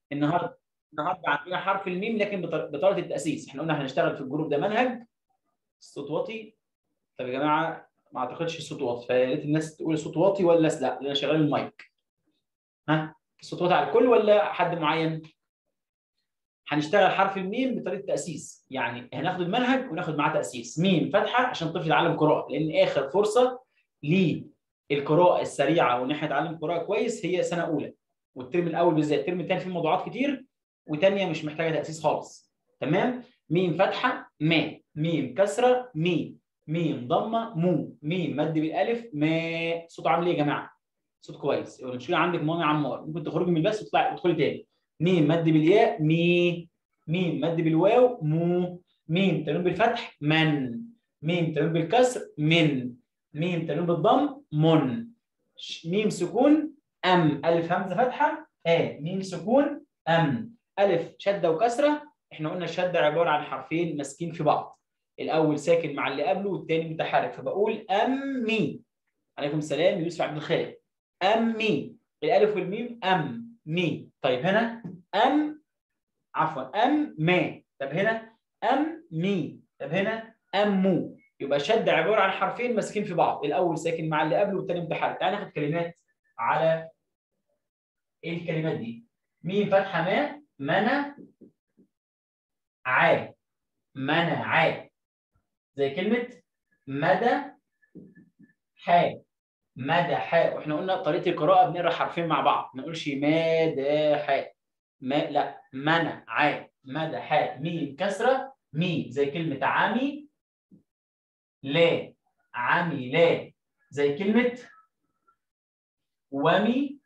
النهارده النهارده عندنا حرف الميم لكن بطر- بطريقه التاسيس احنا قلنا هنشتغل في الجروب ده منهج الصوت واطي طب يا جماعه ما اعتقدش الصوت واطي فيا ريت الناس تقول الصوت واطي ولا لا لان انا شغال المايك ها الصوت واطي على الكل ولا حد معين هنشتغل حرف الميم بطريقه تاسيس يعني هناخد المنهج وناخد معاه تاسيس ميم فتحه عشان الطفل يتعلم قراءه لان اخر فرصه للقراءه السريعه وان احنا نتعلم قراءه كويس هي سنه اولى والترم الاول بالذات الترم الثاني فيه موضوعات كتير وثانيه مش محتاجه تاسيس خالص تمام ميم فتحه ما ميم كسره ميم ميم ضمه مو ميم مد بالالف ما صوته عامل ايه يا جماعه صوت كويس المشكله عندك مامي عمار ممكن تخرجي من البث وتطلعي تدخلي تاني ميم مد بالياء مي ميم مد بالواو مو ميم تنوين بالفتح من ميم تنوين بالكسر من ميم تنوين بالضم من ش- ميم سكون ام الف همزه فتحه ا ميم سكون ام الف شده وكسره احنا قلنا الشده عباره عن حرفين ماسكين في بعض الاول ساكن مع اللي قبله والثاني متحرك فبقول امي عليكم السلام يوسف عبد الخالق امي الالف والميم ام مي طيب هنا ام عفوا ام ما طب هنا ام مي طب هنا امو يبقى شد عباره عن حرفين ماسكين في بعض الاول ساكن مع اللي قبله والثاني متحرك تعال ناخد كلمات على ايه الكلمات دي ميم فتحه ما منع عا منع زي كلمه مدى حا مدح واحنا قلنا طريقه القراءه بنقرا حرفين مع بعض ما نقولش مدح ما لا منع مدح ميم كسره مي زي كلمه عمي لا عمي لا زي كلمه ومي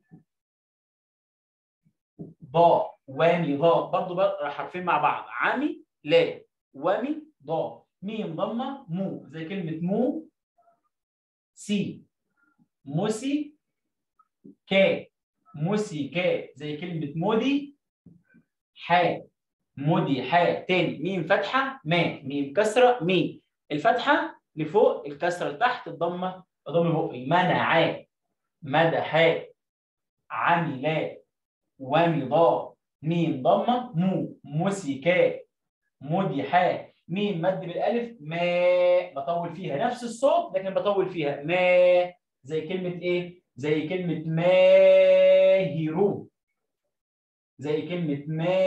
ضاء وامي ضاء برضه بقرا حرفين مع بعض عمي لا ومي ضاء ميم ضمه مو زي كلمه مو سي موسي كا موسي كا زي كلمة مودي حا مودي حا تاني ميم فتحة ما ميم كسرة مي الفتحة لفوق الكسرة لتحت الضمة ضم بقي منع مدح عمل ومضى ميم ضمة مو مسكا مدحا ميم مد بالالف ما بطول فيها نفس الصوت لكن بطول فيها ما زي كلمة ايه؟ زي كلمة ماهر زي كلمة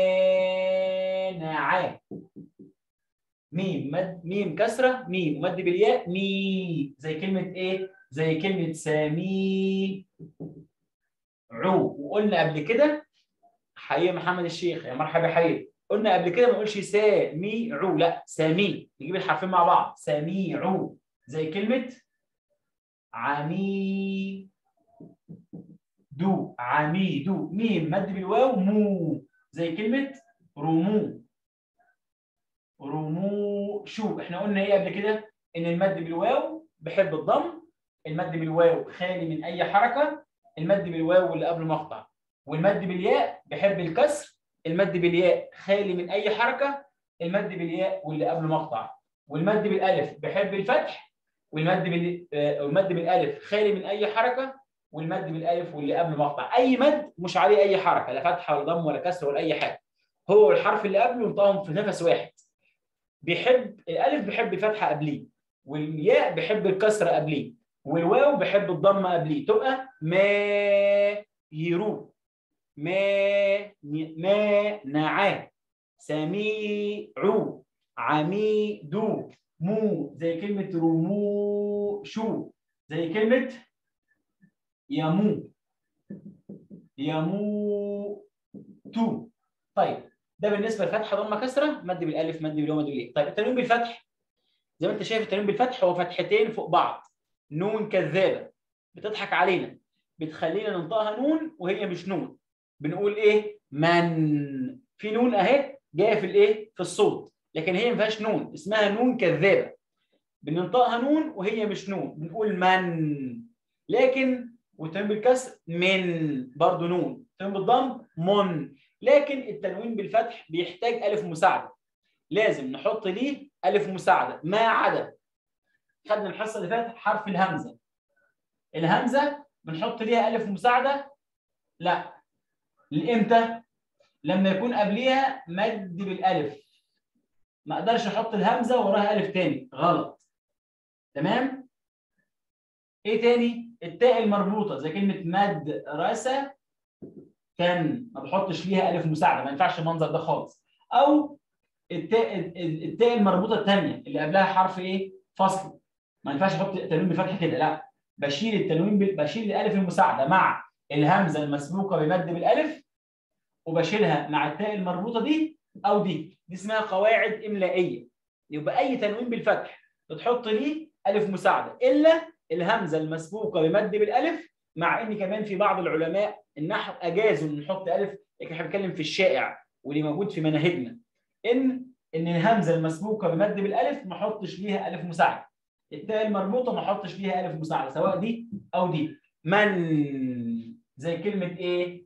مانع ميم مد ميم كسرة ميم مد بالياء مي زي كلمة ايه؟ زي كلمة سمي عو وقلنا قبل كده حي محمد الشيخ يا مرحبا حي قلنا قبل كده ما نقولش ساميعو لا سامي نجيب الحرفين مع بعض سميعو زي كلمة عمي دو عميدو ميم مد بالواو مو زي كلمة رمو رمو شو احنا قلنا ايه قبل كده ان المد بالواو بحب الضم المد بالواو خالي من اي حركة المد بالواو اللي قبل مقطع والمد بالياء بحب الكسر المد بالياء خالي من اي حركة المد بالياء واللي قبل مقطع والمد بالالف بحب الفتح والمد بال آه، والمد بالالف خالي من اي حركه والمد بالالف واللي قبل مقطع اي مد مش عليه اي حركه لا فتحه ولا ضم ولا كسر ولا اي حاجه هو الحرف اللي قبله ينطقهم في نفس واحد بيحب الالف بيحب الفتحه قبليه والياء بيحب الكسر قبليه والواو بيحب الضمه قبليه تبقى ما يرو ما ما نعا سميعو عميدو مو زي كلمة رمو شو زي كلمة يمو يمو تو طيب ده بالنسبة لفتحة ضمة كسرة مد بالألف مد بالواو مد بالياء طيب التنوين بالفتح زي ما انت شايف التنوين بالفتح هو فتحتين فوق بعض نون كذابة بتضحك علينا بتخلينا ننطقها نون وهي مش نون بنقول ايه من في نون اهي جايه في الايه في الصوت لكن هي ما فيهاش نون اسمها نون كذابه بننطقها نون وهي مش نون بنقول من لكن والتنوين بالكسر من برضه نون التنوين بالضم من لكن التنوين بالفتح بيحتاج الف مساعده لازم نحط ليه الف مساعده ما عدا خدنا الحصه اللي فاتت حرف الهمزه الهمزه بنحط ليها الف مساعده لا لامتى لما يكون قبليها مد بالالف ما اقدرش احط الهمزه وراها الف تاني غلط تمام ايه تاني التاء المربوطه زي كلمه مد رسا كان ما بحطش ليها الف مساعده ما ينفعش المنظر ده خالص او التاء التاء المربوطه الثانيه اللي قبلها حرف ايه فصل ما ينفعش احط تنوين بفتح كده لا بشيل التنوين بشيل الالف المساعده مع الهمزه المسبوقه بمد بالالف وبشيلها مع التاء المربوطه دي او دي دي اسمها قواعد املائيه يبقى اي تنوين بالفتح بتحط ليه الف مساعده الا الهمزه المسبوقه بمد بالالف مع ان كمان في بعض العلماء النحو اجازوا ان نحط الف لكن احنا بنتكلم في الشائع واللي موجود في مناهجنا ان ان الهمزه المسبوقه بمد بالالف ما احطش ليها الف مساعده التاء المربوطه ما احطش ليها الف مساعده سواء دي او دي من زي كلمه ايه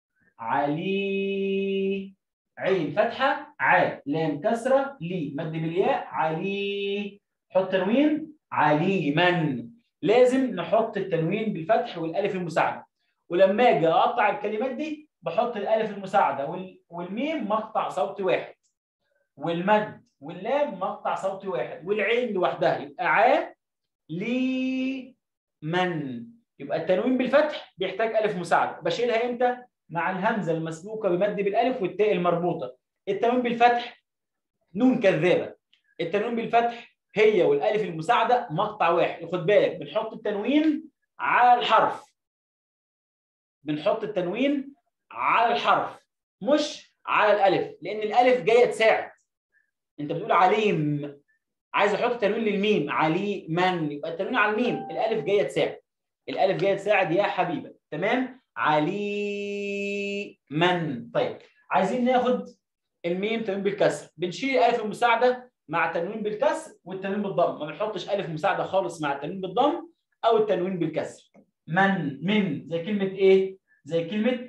علي عين فتحه ع لام كسره لي مد بالياء علي حط تنوين عليما لازم نحط التنوين بالفتح والالف المساعده ولما اجي اقطع الكلمات دي بحط الالف المساعده والميم مقطع صوتي واحد والمد واللام مقطع صوتي واحد والعين لوحدها يبقى ع لي من يبقى التنوين بالفتح بيحتاج الف مساعده بشيلها امتى مع الهمزه المسبوقه بمد بالالف والتاء المربوطه التنوين بالفتح نون كذابه التنوين بالفتح هي والالف المساعده مقطع واحد خد بالك بنحط التنوين على الحرف بنحط التنوين على الحرف مش على الالف لان الالف جايه تساعد انت بتقول عليم عايز احط تنوين للميم علي من يبقى التنوين على الميم الالف جايه تساعد الالف جايه تساعد يا حبيبه تمام علي من طيب عايزين ناخد الميم تنوين بالكسر بنشيل الالف المساعده مع التنوين بالكسر والتنوين بالضم ما بنحطش الف مساعده خالص مع التنوين بالضم او التنوين بالكسر من من زي كلمه ايه زي كلمه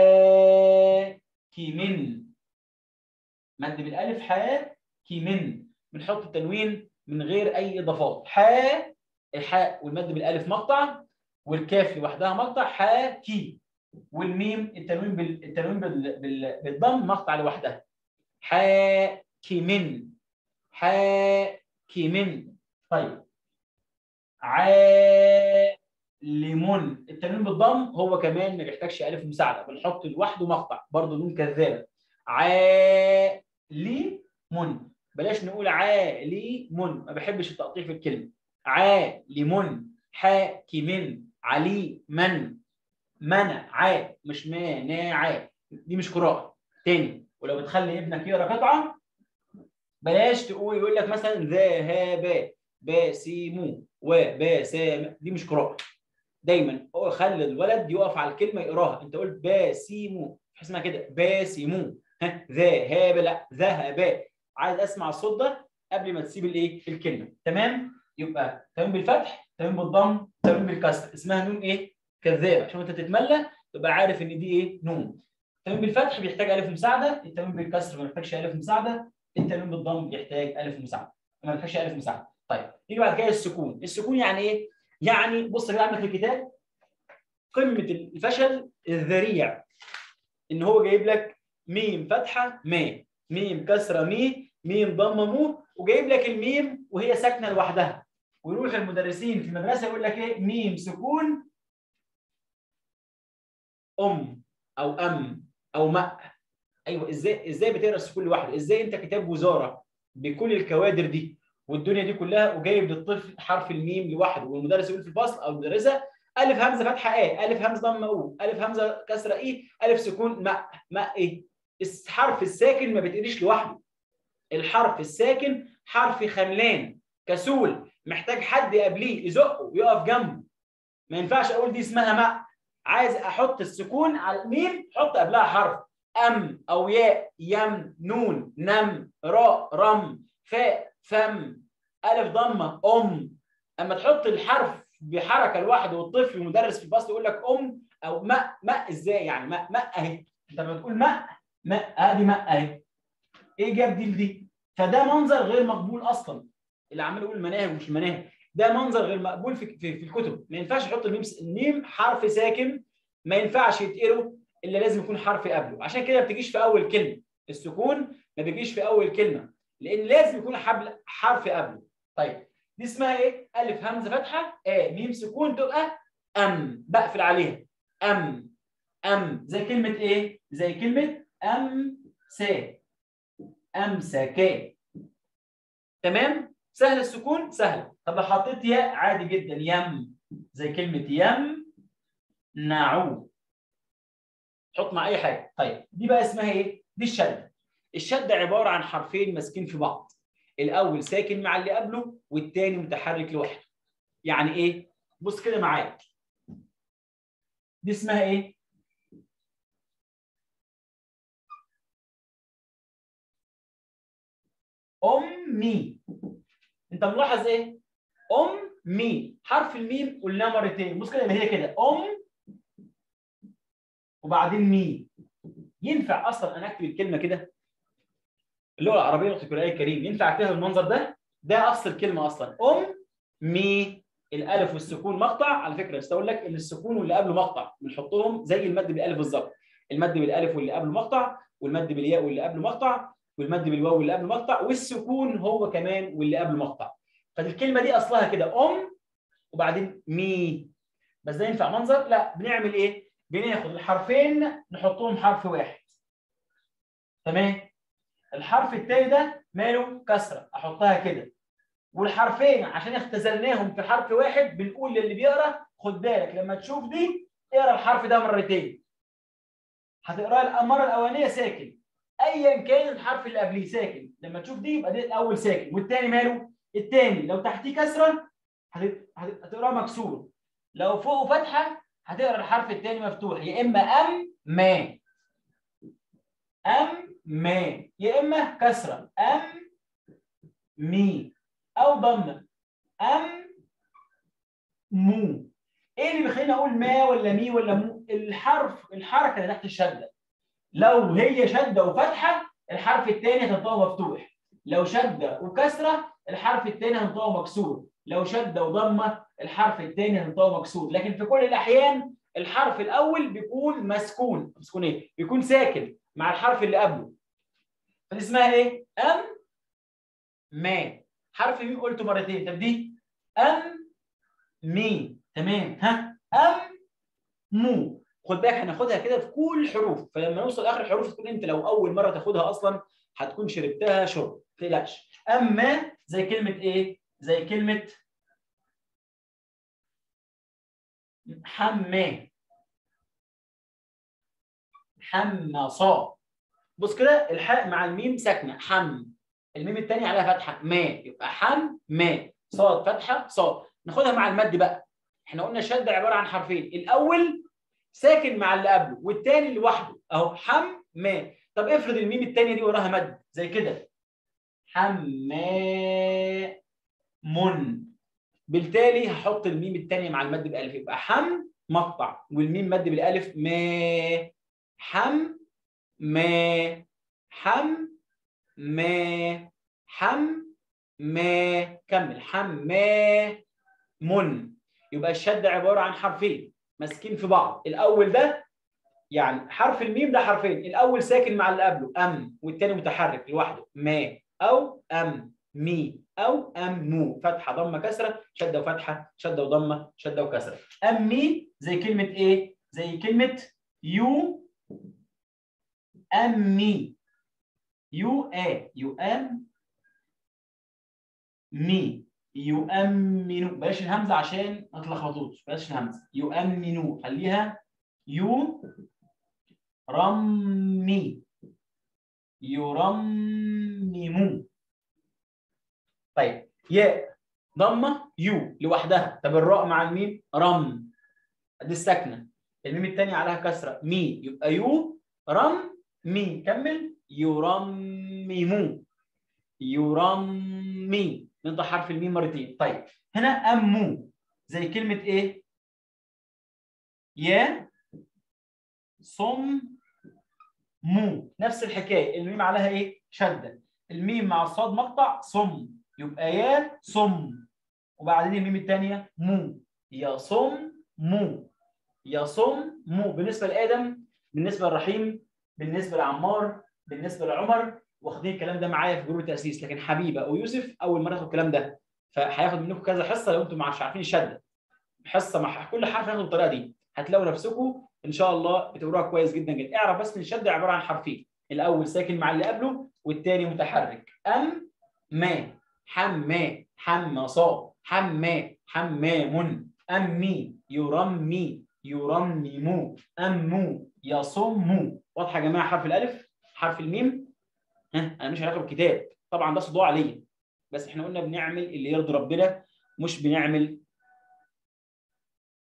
حاكم مد بالالف حاكم بنحط التنوين من غير اي اضافات حا الحاء والمد بالالف مقطع والكاف لوحدها مقطع حاكي والميم التنوين بال... التنوين بال... بال... بالضم مقطع لوحدها حاكم حاكم طيب عالم التنوين بالضم هو كمان ما بيحتاجش الف مساعده بنحط لوحده مقطع برضه نون كذابه عالم بلاش نقول عالم ما بحبش التقطيع في الكلمه عالم حاكم علي من منع مش مانع دي مش قراءه تاني ولو بتخلي ابنك يقرا قطعه بلاش تقول يقول لك مثلا ذهب باسموا وباسام دي مش قراءه دايما خلي الولد يقف على الكلمه يقراها انت قلت باسموا اسمها كده باسموا ها ذهب لا ذهب عايز اسمع الصوت ده قبل ما تسيب الايه الكلمه تمام يبقى تمام بالفتح تمام بالضم تمام بالكسر اسمها نون ايه كذابه عشان انت تتملى تبقى عارف ان دي ايه نون التمام بالفتح بيحتاج الف مساعده التمام بالكسر ما بيحتاجش الف مساعده التمام بالضم بيحتاج الف مساعده ما بيحتاجش الف مساعده طيب نيجي بعد كده السكون السكون يعني ايه يعني بص كده عندك في الكتاب قمه الفشل الذريع ان هو جايب لك ميم فتحه ما ميم كسره مي ميم ضمه مو وجايب لك الميم وهي ساكنه لوحدها ويروح المدرسين في المدرسه يقول لك ايه ميم سكون ام او ام او ماء ايوه ازاي ازاي بتقرا السكون لوحده ازاي انت كتاب وزاره بكل الكوادر دي والدنيا دي كلها وجايب للطفل حرف الميم لوحده والمدرس يقول في الفصل او المدرسه الف همزه فتحه ايه الف همزه ضمه او الف همزه كسره ايه الف سكون ماء ماء ايه الحرف الساكن ما بيتقريش لوحده الحرف الساكن حرف خملان كسول محتاج حد قبليه يزقه ويقف جنبه ما ينفعش اقول دي اسمها ماء عايز احط السكون على الميم حط قبلها حرف ام او ياء يم نون نم راء رم فاء فم الف ضمه ام اما تحط الحرف بحركه لوحده والطفل المدرس في الفصل يقول لك ام او ماء ماء ازاي يعني ماء ماء اهي انت لما تقول ماء ماء ادي ماء اهي ايه جاب دي لدي فده منظر غير مقبول اصلا اللي عمال يقول مناهج ومش مناهج ده منظر غير مقبول في في, في الكتب ما ينفعش يحط الميم الميم حرف ساكن ما ينفعش يتقروا الا لازم يكون حرف قبله عشان كده ما بتجيش في اول كلمه السكون ما بيجيش في اول كلمه لان لازم يكون حبل حرف قبله طيب دي اسمها ايه الف همزه فتحه ا ميم سكون تبقى ام بقفل عليها ام ام زي كلمه ايه زي كلمه امسى امسك تمام سهل السكون سهل طب لو حطيت ياء عادي جدا يم زي كلمه يم نعو حط مع اي حاجه طيب دي بقى اسمها ايه دي الشده الشده عباره عن حرفين ماسكين في بعض الاول ساكن مع اللي قبله والتاني متحرك لوحده يعني ايه بص كده معايا دي اسمها ايه امي انت ملاحظ ايه امي حرف الميم قلناه مرتين بص كده هي كده ام وبعدين مي ينفع اصلا انا اكتب الكلمه كده اللغه العربيه في القران الكريم ينفع اكتبها بالمنظر ده ده اصل الكلمه اصلا ام مي الالف والسكون مقطع على فكره بس اقول لك ان السكون واللي قبله مقطع بنحطهم زي المد بالالف بالظبط المد بالالف واللي قبله مقطع والمد بالياء واللي قبله مقطع والمد بالواو واللي قبله مقطع والسكون هو كمان واللي قبله مقطع فالكلمه دي اصلها كده ام وبعدين مي بس ده ينفع منظر لا بنعمل ايه بناخد الحرفين نحطهم حرف واحد تمام الحرف التاني ده ماله كسره احطها كده والحرفين عشان اختزلناهم في حرف واحد بنقول للي بيقرا خد بالك لما تشوف دي اقرا الحرف ده مرتين هتقراه المره الاولانيه ساكن ايا كان الحرف اللي قبليه ساكن لما تشوف دي يبقى ده الاول ساكن والتاني ماله التاني لو تحتيه كسره هتقراه مكسور لو فوقه فتحه هتقرا الحرف الثاني مفتوح يا اما ام ما ام ما يا اما كسره ام مي او ضمه ام مو ايه اللي بيخليني اقول ما ولا مي ولا مو الحرف الحركه اللي تحت الشده لو هي شده وفتحه الحرف الثاني هتنطقه مفتوح لو شده وكسره الحرف الثاني هنطقه مكسور لو شده وضمه الحرف الثاني هنطقه مكسور لكن في كل الاحيان الحرف الاول بيكون مسكون مسكون ايه بيكون ساكن مع الحرف اللي قبله فدي اسمها ايه ام ما حرف ميم قلته مرتين طب دي ام مي تمام ها ام مو خد بالك هناخدها كده في كل الحروف فلما نوصل اخر الحروف تكون انت لو اول مره تاخدها اصلا هتكون شربتها شرب ما تقلقش اما زي كلمه ايه زي كلمه حماه حمصا بص كده الحاء مع الميم ساكنه حم الميم الثاني عليها فتحه ما يبقى حم ما صاد فتحه صاد ناخدها مع المد بقى احنا قلنا الشد عباره عن حرفين الاول ساكن مع اللي قبله والثاني لوحده اهو حم ما طب افرض الميم الثانيه دي وراها مد زي كده حماء من بالتالي هحط الميم الثانيه مع المد بالالف يبقى حم مقطع والميم مد بالالف ما حم ما حم ما حم ما كمل حم ما من يبقى الشد عباره عن حرفين ماسكين في بعض الاول ده يعني حرف الميم ده حرفين الاول ساكن مع اللي قبله ام والثاني متحرك لوحده ما او ام مي او ام مو فتحه ضمه كسره شده وفتحه شده وضمه شده وكسره ام مي زي كلمه ايه زي كلمه يو امي يو ا يو ام مي يؤمنوا بلاش الهمزه عشان ما تلخبطوش بلاش الهمزه يؤمنوا خليها يو رمي يرمموا طيب ياء ضمه يو لوحدها طب الراء مع الميم رم دي الساكنه الميم الثانيه عليها كسره مي يبقى يو رم مي كمل يرمموا يرمي ننطق حرف الميم مرتين طيب هنا امو زي كلمه ايه يا صم مو نفس الحكايه الميم عليها ايه شده الميم مع الصاد مقطع صم يبقى يا صم وبعدين الميم الثانيه مو يا صم مو يا صم مو بالنسبه لادم بالنسبه لرحيم بالنسبه لعمار بالنسبه لعمر واخدين الكلام ده معايا في جروب التاسيس لكن حبيبه او يوسف اول مره ياخد الكلام ده فهياخد منكم كذا حصه لو انتم مش عارفين الشده حصه مع كل حرف هياخد بالطريقه دي هتلاقوا نفسكم ان شاء الله بتقروها كويس جدا جدا اعرف بس ان الشده عباره عن حرفين الاول ساكن مع اللي قبله والثاني متحرك ام ما حما حمصا حما حمام امي يرمي يرمم امو يصم واضحه يا جماعه حرف الالف حرف الميم ها انا مش هناخد الكتاب طبعا ده صداع ليا بس احنا قلنا بنعمل اللي يرضي ربنا مش بنعمل